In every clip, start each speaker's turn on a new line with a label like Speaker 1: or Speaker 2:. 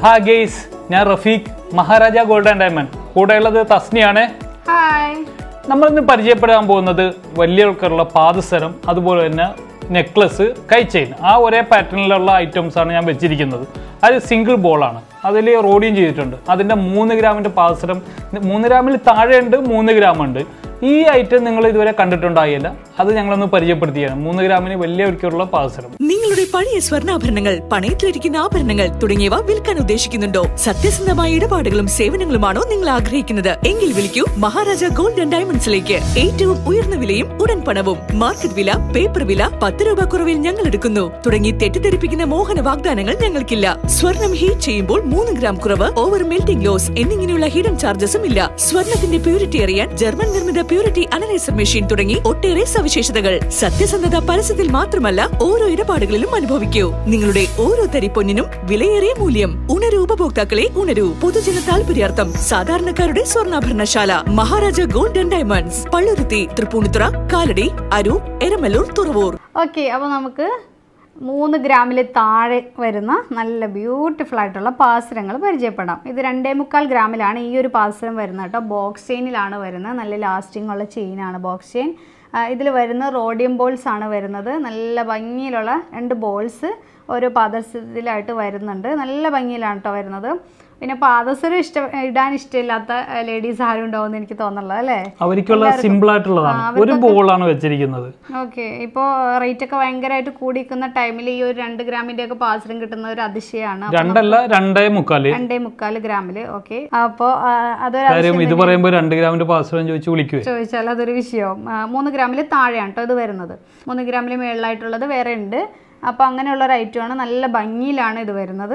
Speaker 1: ഹാ ഗെയ്സ് ഞാൻ Rafeeq Maharaja gold and diamond കൂടെയുള്ളത് തസ്നിയാണ്
Speaker 2: ഹായ്
Speaker 1: നമ്മളിന്ന് പരിചയപ്പെടാൻ പോകുന്നത് വലിയവർക്കുള്ള പാദസരം അതുപോലെ തന്നെ നെക്ലസ് കൈ ചെയിൻ ആ ഒരേ പാറ്റേണിലുള്ള ഐറ്റംസ് ആണ് ഞാൻ വെച്ചിരിക്കുന്നത് അത് സിംഗിൾ ബോളാണ് അതിൽ റോഡിയും ചെയ്തിട്ടുണ്ട് അതിൻ്റെ മൂന്ന് ഗ്രാമിൻ്റെ പാദസരം മൂന്ന് ഗ്രാമിൽ താഴെ ഉണ്ട് മൂന്ന് ഗ്രാം ഉണ്ട് ഈ ഐറ്റം നിങ്ങൾ ഇതുവരെ കണ്ടിട്ടുണ്ടായില്ല അത് ഞങ്ങളൊന്ന് പരിചയപ്പെടുത്തിയാണ് മൂന്ന് ഗ്രാമിന് വലിയവർക്കുള്ള പാദസരം
Speaker 3: നിങ്ങളുടെ പഴയ സ്വർണ്ണാഭരണങ്ങൾ പണയത്തിലിരിക്കുന്ന ആഭരണങ്ങൾ തുടങ്ങിയവ വിൽക്കാൻ ഉദ്ദേശിക്കുന്നുണ്ടോ സത്യസന്ധമായ ഇടപാടുകളും സേവനങ്ങളുമാണോ നിങ്ങൾ ആഗ്രഹിക്കുന്നത് എങ്കിൽ വിളിക്കൂ മഹാരാജ ഗോൾഡ് ആൻഡ് ഡയമണ്ട്സിലേക്ക് ഏറ്റവും ഉയർന്ന വിലയും ഉടൻ പണവും മാർക്കറ്റ് വില പേപ്പർ വില പത്ത് രൂപ കുറവിൽ ഞങ്ങൾ എടുക്കുന്നു തുടങ്ങി തെറ്റിദ്ധരിപ്പിക്കുന്ന മോഹന വാഗ്ദാനങ്ങൾ ഞങ്ങൾക്കില്ല സ്വർണം ഹീറ്റ് ചെയ്യുമ്പോൾ മൂന്ന് ഗ്രാം കുറവ് ഓവർ മെൽറ്റിംഗ് ലോസ് എന്നിങ്ങനെയുള്ള ഹിഡൻ ചാർജസും ഇല്ല സ്വർണത്തിന്റെ പ്യൂരിറ്റി അറിയാൻ ജർമ്മൻ നിർമ്മിത പ്യൂരിറ്റി അനലൈസർ മെഷീൻ തുടങ്ങി ഒട്ടേറെ സവിശേഷതകൾ സത്യസന്ധത പരസ്യത്തിൽ മാത്രമല്ല ഓരോ ഇടപാടുകളിലും അനുഭവിക്കൂ നിങ്ങളുടെ ഓരോ തരി പൊന്നിനും വിലയേറിയ മൂല്യം ഉണരൂ ഉപഭോക്താക്കളെ ഉണരൂ പൊതുജന താൽപര്യാർത്ഥം സാധാരണക്കാരുടെ സ്വർണ്ണാഭരണശാല Maharaja gold and diamonds Palluruthy Tripunithura Kalady Aroor Eramalloor Thuravoor
Speaker 2: okay അപ്പോൾ നമുക്ക് മൂന്ന് ഗ്രാമിൽ താഴെ വരുന്ന നല്ല ബ്യൂട്ടിഫുൾ ആയിട്ടുള്ള പാസരങ്ങൾ പരിചയപ്പെടാം ഇത് രണ്ടേ മുക്കാൽ ഗ്രാമിലാണ് ഈ ഒരു പാസരം വരുന്നത് കേട്ടോ ബോക്സ് ചെയിനിലാണ് വരുന്നത് നല്ല ലാസ്റ്റിംഗ് ഉള്ള ചെയിനാണ് ബോക്സ് ചെയിൻ ഇതിൽ വരുന്ന റോഡിയം ബോൾസ് ആണ് വരുന്നത് നല്ല ഭംഗിയിലുള്ള രണ്ട് ബോൾസ് ഓരോ പാദസരത്തിലായിട്ട് വരുന്നുണ്ട് നല്ല ഭംഗിയിലാണ് കേട്ടോ വരുന്നത് പിന്നെ പാദസരം ഇഷ്ട ഇടാൻ ഇഷ്ടമില്ലാത്ത ലേഡീസ് ആരും ഉണ്ടാവുമെന്ന് എനിക്ക് തോന്നുന്നുള്ളത് അല്ലേ
Speaker 1: അവർക്കുള്ള സിമ്പിൾ ആയിട്ടുള്ളതാണ് ഒരു ബോളാണ് വെച്ചിരിക്കുന്നത്
Speaker 2: ഓക്കെ ഇപ്പോൾ റേറ്റ് ഒക്കെ ഭയങ്കരമായിട്ട് കൂടിക്കുന്ന ടൈമിൽ ഈ ഒരു രണ്ട് ഗ്രാമിന്റെ ഒക്കെ പാചകം കിട്ടുന്ന ഒരു അതിശയമാണ്
Speaker 1: രണ്ടല്ല രണ്ടേ മുക്കാല്
Speaker 2: രണ്ടേ മുക്കാൽ ഗ്രാമില് ഓക്കെ അപ്പോൾ അതൊരു
Speaker 1: കാര്യം ഇത് പറയുമ്പോൾ രണ്ട് ഗ്രാമിന്റെ പാസ്വേഡ് ചോദിച്ച് വിളിക്കുവേ
Speaker 2: ചോദിച്ചാൽ അതൊരു വിഷയവും ആ, മൂന്ന് ഗ്രാമിൽ താഴെയാണ് കേട്ടോ ഇത് വരുന്നത് മൂന്ന് ഗ്രാമിൽ മേളിലായിട്ടുള്ളത് വേറെ ഉണ്ട് അപ്പോൾ അങ്ങനെയുള്ള ഒരു ഐറ്റമാണ് നല്ല ഭംഗിയിലാണ് ഇത് വരുന്നത്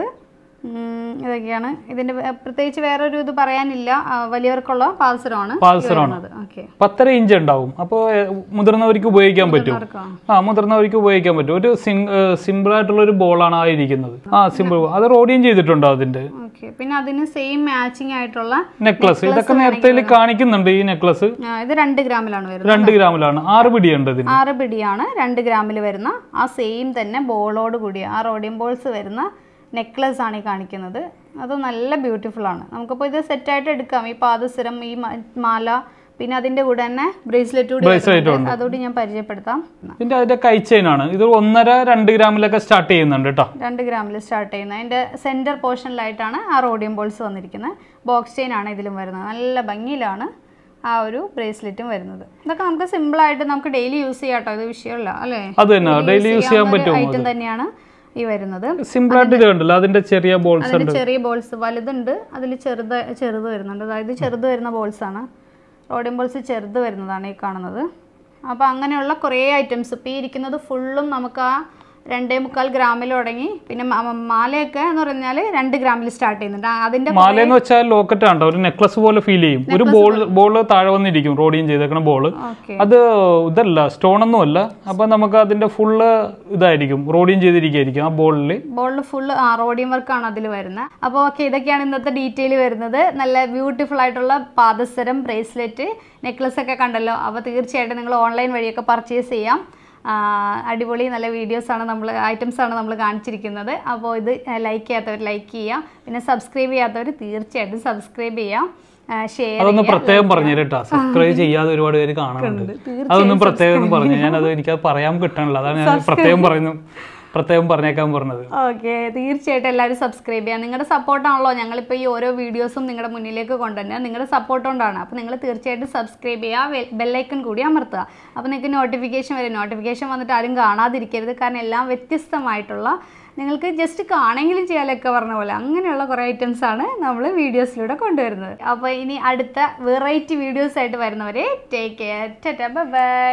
Speaker 2: ഉം, ഇതൊക്കെയാണ് ഇതിന്റെ വേ- പ്രത്യേകിച്ച് വേറൊരു ഇത് പറയാനില്ല ആ, വലിയവർക്കുള്ള പാൽസരമാണ്
Speaker 1: പാദസരമാണ്
Speaker 2: ഓക്കെ
Speaker 1: പത്തര ഇഞ്ച് ഉണ്ടാവും അപ്പോൾ മുതിർന്നവർക്ക് ഉപയോഗിക്കാൻ പറ്റും ആ മുതിർന്നവർക്ക് ഉപയോഗിക്കാൻ പറ്റും ഒരു സിമ്പിൾ ആയിട്ടുള്ള ഒരു ബോളാണ് ആ ഇരിക്കുന്നത് ആ സിമ്പിൾ അത് റോഡിയും ചെയ്തിട്ടുണ്ടോ അതിന്റെ
Speaker 2: ഓക്കെ പിന്നെ അതിന് സെയിം മാച്ചിങ് ആയിട്ടുള്ള
Speaker 1: നെക്ലസ് ഇതൊക്കെ നേരത്തെ ഇതിൽ കാണിക്കുന്നുണ്ട് ഈ നെക്ലസ്
Speaker 2: ആ, ഇത് രണ്ട് ഗ്രാമിലാണ് വരുന്നത്
Speaker 1: രണ്ട് ഗ്രാമിലാണ് ആറ് പിടിയുണ്ട് ഇതിന്
Speaker 2: ആറ് പിടിയാണ് രണ്ട് ഗ്രാമിൽ വരുന്ന ആ സെയിം തന്നെ ബോളോട് കൂടിയ ആ റോഡിയം ബോൾസ് വരുന്ന നെക്ലസ് ആണ് ഈ കാണിക്കുന്നത് അത് നല്ല ബ്യൂട്ടിഫുൾ ആണ് നമുക്കിപ്പോൾ ഇത് സെറ്റായിട്ട് എടുക്കാം ഈ പാദസരം ഈ മ- മാല പിന്നെ അതിന്റെ കൂടെ തന്നെ ബ്രേസ്ലെറ്റ് കൂടി വരുന്നുണ്ട്. അതുകൂടി ഞാൻ പരിചയപ്പെടുത്താം
Speaker 1: ഇതിന്റെ അതിന്റെ കൈ ചെയിനാണ് ഇത് ഒന്നര രണ്ട് ഗ്രാമിലൊക്കെ സ്റ്റാർട്ട് ചെയ്യുന്നുണ്ട് കേട്ടോ
Speaker 2: രണ്ട് ഗ്രാമിൽ സ്റ്റാർട്ട് ചെയ്യുന്നത് അതിൻ്റെ സെൻറ്റർ പോർഷനിലായിട്ടാണ് ആ റോഡിയം ബോൾസ് വന്നിരിക്കുന്നത് ബോക്സ് ചെയിൻ ആണ് ഇതിലും വരുന്നത് നല്ല ഭംഗിയിലാണ് ആ ഒരു ബ്രേസ്ലെറ്റും വരുന്നത് ഇതൊക്കെ നമുക്ക് സിമ്പിളായിട്ട് നമുക്ക് ഡെയിലി യൂസ് ചെയ്യാം കേട്ടോ ഇത് വിഷയമല്ല അല്ലേ
Speaker 1: അത് തന്നെ ഡെയിലി യൂസ് ചെയ്യാൻ പറ്റും
Speaker 2: ഐറ്റം തന്നെയാണ് ഈ വരുന്നത്
Speaker 1: സിമ്പിൾ ആയിട്ട് ഇത് കണ്ടല്ലോ അതിന്റെ ചെറിയ ബോൾസ്
Speaker 2: അതിൽ ചെറിയ ബോൾസ് വലുതുണ്ട് അതിൽ ചെറുത് ചെറുത് വരുന്നുണ്ട് അതായത് ചെറുത് വരുന്ന ബോൾസ് ആണ് റോഡിയം ബോൾസ് ചെറുത് വരുന്നതാണ് ഈ കാണുന്നത് അപ്പോൾ അങ്ങനെയുള്ള കുറേ ഐറ്റംസ് ഇപ്പോൾ ഈ ഇരിക്കുന്നത് ഫുള്ളും നമുക്ക് ആ രണ്ടേ മുക്കാൽ ഗ്രാമിൽ തുടങ്ങി പിന്നെ മ- മ- മാലയൊക്കെ എന്ന് പറഞ്ഞാൽ രണ്ട് ഗ്രാമിൽ സ്റ്റാർട്ട് ചെയ്യുന്നുണ്ട് ആ, അതിന്റെ
Speaker 1: മാല എന്ന് വെച്ചാൽ ലോക്കറ്റ് ആണ് ഒരു നെക്ലസ് പോലെ ഫീൽ ചെയ്യും ഒരു ബോൾ ബോൾ താഴെ വന്നിരിക്കും റോഡിയും ചെയ്തേക്കണ ബോൾ
Speaker 2: ഓക്കെ
Speaker 1: അത് ഇതല്ല സ്റ്റോൺ ഒന്നും അല്ല അപ്പൊ നമുക്ക് അതിന്റെ ഫുള്ള് ഇതായിരിക്കും റോഡിയും ചെയ്തിരിക്കും ആ ബോളിൽ
Speaker 2: ബോളിൽ ഫുള്ള് ആ റോഡിയം വർക്കാണ് അതിൽ വരുന്നത് അപ്പോൾ ഓക്കെ ഇതൊക്കെയാണ് ഇന്നത്തെ ഡീറ്റെയിൽ വരുന്നത് നല്ല ബ്യൂട്ടിഫുൾ ആയിട്ടുള്ള പാദസരം ബ്രേസ്ലെറ്റ് നെക്ലസ് ഒക്കെ കണ്ടല്ലോ അപ്പോൾ തീർച്ചയായിട്ടും നിങ്ങൾ ഓൺലൈൻ വഴിയൊക്കെ പർച്ചേസ് ചെയ്യാം ആ, അടിപൊളി നല്ല വീഡിയോസ് ആണ് നമ്മൾ ഐറ്റംസ് ആണ് നമ്മൾ കാണിച്ചിരിക്കുന്നത് അപ്പോൾ ഇത് ലൈക്ക് ചെയ്യാത്തവർ ലൈക്ക് ചെയ്യാം പിന്നെ സബ്സ്ക്രൈബ് ചെയ്യാത്തവർ തീർച്ചയായിട്ടും സബ്സ്ക്രൈബ് ചെയ്യാം ഷെയർ
Speaker 1: അതൊന്ന് പ്രത്യേകം പറഞ്ഞു കേട്ടോ സബ്സ്ക്രൈബ് ചെയ്യാതെ ഒരുപാട് പേര് കാണുന്നുണ്ട് അതൊന്നും പ്രത്യേകം ഒന്ന് പറഞ്ഞു ഞാനത് എനിക്കത് പറയാൻ കിട്ടണില്ല അതാണ് ഞാൻ പ്രത്യേകം പറയുന്നു പ്രത്യേകം പറഞ്ഞേക്കാൻ പറഞ്ഞത്
Speaker 2: ഓക്കെ തീർച്ചയായിട്ടും എല്ലാവരും സബ്സ്ക്രൈബ് ചെയ്യാം നിങ്ങളുടെ സപ്പോർട്ടാണല്ലോ ഞങ്ങളിപ്പോൾ ഈ ഓരോ വീഡിയോസും നിങ്ങളുടെ മുന്നിലേക്ക് കൊണ്ടുവരുന്നത് നിങ്ങളുടെ സപ്പോർട്ട് കൊണ്ടാണ് അപ്പോൾ നിങ്ങൾ തീർച്ചയായിട്ടും സബ്സ്ക്രൈബ് ചെയ്യുക ബെല്ലൈക്കൺ കൂടി അമർത്തുക അപ്പോൾ നിങ്ങൾക്ക് നോട്ടിഫിക്കേഷൻ വരും നോട്ടിഫിക്കേഷൻ വന്നിട്ട് ആരും കാണാതിരിക്കരുത് കാരണം എല്ലാം വ്യത്യസ്തമായിട്ടുള്ള നിങ്ങൾക്ക് ജസ്റ്റ് കാണെങ്കിലും ചെയ്യാലൊക്കെ പറഞ്ഞ പോലെ അങ്ങനെയുള്ള കുറേ ഐറ്റംസ് ആണ് നമ്മൾ വീഡിയോസിലൂടെ കൊണ്ടുവരുന്നത് അപ്പോൾ ഇനി അടുത്ത വെറൈറ്റി വീഡിയോസ് ആയിട്ട് വരുന്നവരെ ടേക്ക് കെയർ ബൈ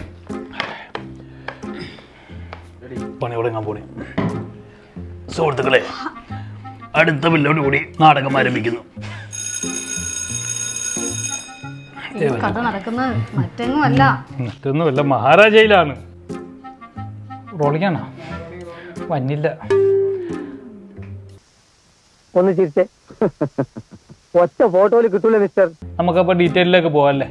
Speaker 1: പണി തുടങ്ങാൻ പോണി സുഹൃത്തുക്കളെ അടുത്ത പില്ലോട് കൂടി നാടകം ആരംഭിക്കുന്നു
Speaker 2: കഥ നടക്കുന്നത് മറ്റെങ്ങും അല്ല
Speaker 1: മറ്റൊന്നുമല്ല മഹാരാജയിലാണ് റോളിങ്ങാണോ വന്നില്ല
Speaker 4: ഒന്ന് ചിരിച്ചേ ഒറ്റ ഫോട്ടോയിൽ കിട്ടൂല മിസ്റ്റർ
Speaker 1: നമുക്കപ്പോൾ ഡീറ്റെയിലേക്ക് പോവാല്ലേ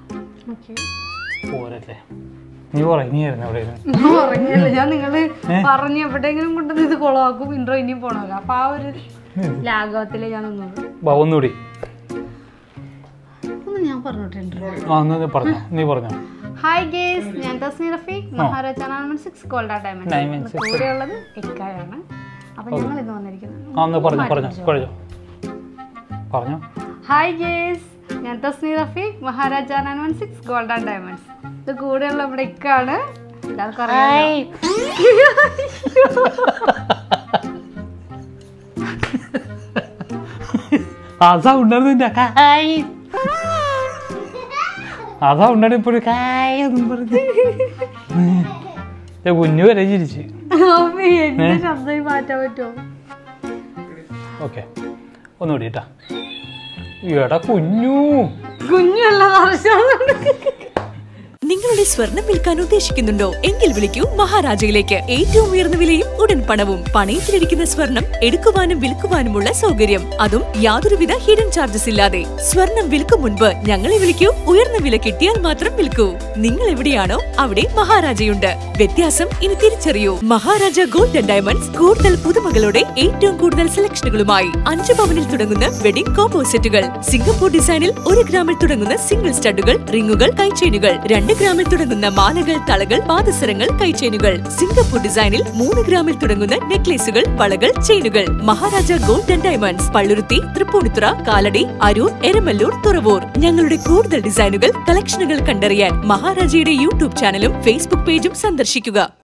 Speaker 1: പോരല്ലേ നീ ഉറങ്ങിയായിരുന്നു അവിടെ ഇരുന്ന്.
Speaker 2: ഉറങ്ങിയല്ല ഞാൻ നിങ്ങള് പറഞ്ഞ് എവിടെയെങ്കിലും കൊണ്ടുവന്ന് ഇത് കൊളവാക്കും ഇൻട്രോ ഇനിയും പോണല്ലോ അപ്പൊ ആ ഒരു ലാഘവത്തില് ഞാൻ നിന്നത്
Speaker 1: വാ ഒന്നുകൂടി
Speaker 2: ഒന്ന് ഞാൻ പറഞ്ഞിട്ടുണ്ട്
Speaker 1: ആ ഒന്ന് നീ പറഞ്ഞോ നീ പറഞ്ഞോ
Speaker 2: ഹായ് ഗേസ് ഞാൻ Tasni Rafeeq Maharaja nine six gold
Speaker 1: Nine one
Speaker 2: diamond
Speaker 1: six.
Speaker 2: കൂടെയുള്ളത് ഇക്കായാണ് അപ്പൊ ഞങ്ങൾ ഇന്ന് വന്നിരിക്കുന്നത്
Speaker 1: ആ ഒന്ന് പറഞ്ഞോ പറഞ്ഞോ കഴിഞ്ഞോ പറഞ്ഞോ
Speaker 2: ഹായ് ഗേസ് ഞാൻ Tasni Rafeeq Maharaja nine one six gold and diamonds ഇത് കൂടെയുള്ള നമ്മുടെ ഇക്കാണ് എല്ലാവർക്കും അറിയാമല്ലോ.
Speaker 1: അതാ ഉണ്ടായിരുന്നു കായ് അതാ ഉണ്ടാണ് ഇപ്പോഴും കായ് എന്നും പറഞ്ഞു ഏ, കുഞ്ഞു വരെ ചിരിച്ച്
Speaker 2: അമ്മേ, എന്റെ ശബ്ദം മാറ്റാൻ പറ്റുമോ
Speaker 1: ഓക്കെ ഒന്നുകൂടി കേട്ടാ എടാ കുഞ്ഞു
Speaker 2: കുഞ്ഞല്ല
Speaker 3: നിങ്ങളുടെ സ്വർണം വിൽക്കാൻ ഉദ്ദേശിക്കുന്നുണ്ടോ എങ്കിൽ വിളിക്കൂ മഹാരാജയിലേക്ക് ഏറ്റവും ഉയർന്ന വിലയും ഉടൻ പണവും പണയത്തിലിരിക്കുന്ന സ്വർണം എടുക്കുവാനും വിൽക്കുവാനുമുള്ള സൗകര്യം അതും യാതൊരുവിധ ഹിഡൻ ചാർജസ് ഇല്ലാതെ സ്വർണം വിൽക്കും മുൻപ് ഞങ്ങളെ വിളിക്കൂ ഉയർന്ന വില കിട്ടിയാൽ മാത്രം വിൽക്കൂ നിങ്ങൾ എവിടെയാണോ അവിടെ മഹാരാജയുണ്ട് വ്യത്യാസം ഇനി തിരിച്ചറിയൂ മഹാരാജ ഗോൾഡ് ആൻഡ് ഡയമണ്ട്സ് കൂടുതൽ പുതുമകളോടെ ഏറ്റവും കൂടുതൽ സെലക്ഷനുകളുമായി അഞ്ചു പവനിൽ തുടങ്ങുന്ന വെഡിംഗ് കോംബോ സെറ്റുകൾ സിംഗപ്പൂർ ഡിസൈനിൽ ഒരു ഗ്രാമിൽ തുടങ്ങുന്ന സിംഗിൾ സ്റ്റഡുകൾ റിങ്ങുകൾ കൈച്ചെയിനുകൾ രണ്ട് ഗ്രാമിൽ തുടങ്ങുന്ന മാലകൾ തളകൾ പാദസരങ്ങൾ കൈച്ചെയിനുകൾ സിംഗപ്പൂർ ഡിസൈനിൽ മൂന്ന് ഗ്രാമിൽ തുടങ്ങുന്ന നെക്ലേസുകൾ വളകൾ ചെയിനുകൾ Maharaja gold and diamonds Palluruthy Tripunithura Kalady Aroor Eramalloor Thuravoor ഞങ്ങളുടെ കൂടുതൽ ഡിസൈനുകൾ കളക്ഷനുകൾ കണ്ടറിയാൻ മഹാരാജയുടെ യൂട്യൂബ് ചാനലും ഫേസ്ബുക്ക് പേജും സന്ദർശിക്കുക